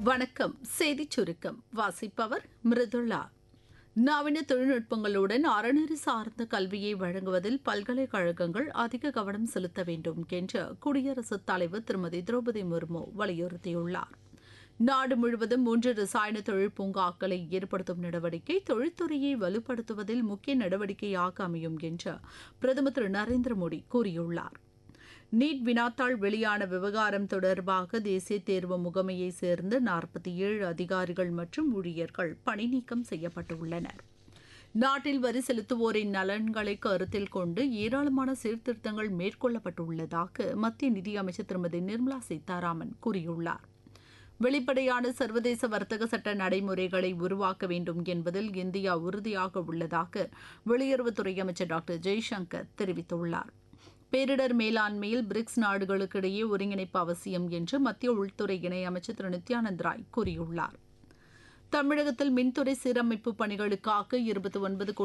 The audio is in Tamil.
வணக்கம் செய்திச் சுருக்கம் வாசிப்பவர் மிருதுளா நவீன தொழில்நுட்பங்களுடன் அறநெறி சார்ந்த கல்வியை வழங்குவதில் பல்கலைக்கழகங்கள் அதிக கவனம் செலுத்த வேண்டும் என்று குடியரசுத் தலைவர் திருமதி திரௌபதி முர்மு வலியுறுத்தியுள்ளார் நாடு முழுவதும் மூன்று ரசாயன தொழில் பூங்காக்களை ஏற்படுத்தும் நடவடிக்கை தொழில்துறையை வலுப்படுத்துவதில் முக்கிய நடவடிக்கையாக அமையும் என்று பிரதமர் திரு நரேந்திர மோடி கூறியுள்ளார் நீட் வினாத்தாள் வெளியான விவகாரம் தொடர்பாக தேசிய தேர்வு முகமையை சேர்ந்த நாற்பத்தி ஏழு அதிகாரிகள் மற்றும் ஊழியர்கள் பணிநீக்கம் செய்யப்பட்டுள்ளனர் நாட்டில் வரி செலுத்துவோரின் நலன்களை கருத்தில் கொண்டு ஏராளமான சீர்திருத்தங்கள் மேற்கொள்ளப்பட்டுள்ளதாக மத்திய நிதியமைச்சர் திருமதி நிர்மலா சீதாராமன் கூறியுள்ளார் வெளிப்படையான சர்வதேச வர்த்தக சட்ட நடைமுறைகளை உருவாக்க வேண்டும் என்பதில் இந்தியா உறுதியாக உள்ளதாக வெளியுறவுத்துறை அமைச்சர் டாக்டர் ஜெய்சங்கர் தெரிவித்துள்ளார் பேரிடர் மேலாண்மையில் பிரிக்ஸ் நாடுகளுக்கிடையே ஒருங்கிணைப்பு அவசியம் என்று மத்திய உள்துறை இணையமைச்சர் திரு நித்யானந்த் ராய் கூறியுள்ளார் தமிழகத்தில் மின்துறை சீரமைப்பு பணிகளுக்காக இருபத்தி ஒன்பது